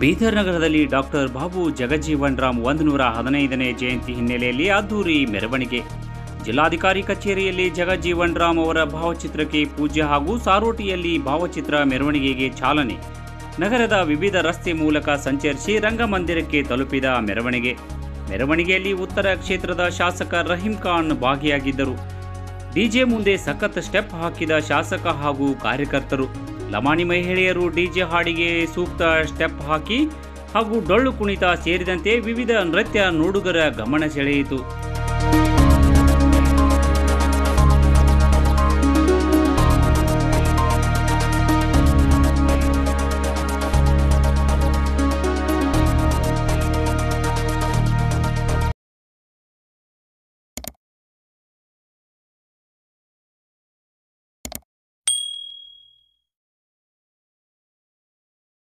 ಬೀದರ್ ನಗರದಲ್ಲಿ ಡಾಕ್ಟರ್ ಬಾಬು ಜಗಜೀವನ್ ರಾಮ್ ಒಂದು ನೂರ ಹದಿನೈದನೇ ಜಯಂತಿ ಹಿನ್ನೆಲೆಯಲ್ಲಿ ಅದ್ದೂರಿ ಮೆರವಣಿಗೆ ಜಿಲ್ಲಾಧಿಕಾರಿ ಕಚೇರಿಯಲ್ಲಿ ಜಗಜೀವನ್ ರಾಮ್ ಅವರ ಭಾವಚಿತ್ರಕ್ಕೆ ಪೂಜೆ ಹಾಗೂ ಸಾರೋಟಿಯಲ್ಲಿ ಭಾವಚಿತ್ರ ಮೆರವಣಿಗೆಗೆ ಚಾಲನೆ ನಗರದ ವಿವಿಧ ರಸ್ತೆ ಮೂಲಕ ಸಂಚರಿಸಿ ರಂಗಮಂದಿರಕ್ಕೆ ತಲುಪಿದ ಮೆರವಣಿಗೆ ಮೆರವಣಿಗೆಯಲ್ಲಿ ಉತ್ತರ ಕ್ಷೇತ್ರದ ಶಾಸಕ ರಹೀಂ ಖಾನ್ ಭಾಗಿಯಾಗಿದ್ದರು ಡಿಜೆ ಮುಂದೆ ಸಖತ್ ಸ್ಟೆಪ್ ಹಾಕಿದ ಶಾಸಕ ಹಾಗೂ ಕಾರ್ಯಕರ್ತರು ಲಮಾಣಿ ಮಹಿಳೆಯರು ಡಿಜೆ ಹಾಡಿಗೆ ಸೂಕ್ತ ಸ್ಟೆಪ್ ಹಾಕಿ ಹಾಗೂ ಡೊಳ್ಳು ಕುಣಿತ ಸೇರಿದಂತೆ ವಿವಿಧ ನೃತ್ಯ ನೋಡುಗರ ಗಮನ ಸೆಳೆಯಿತು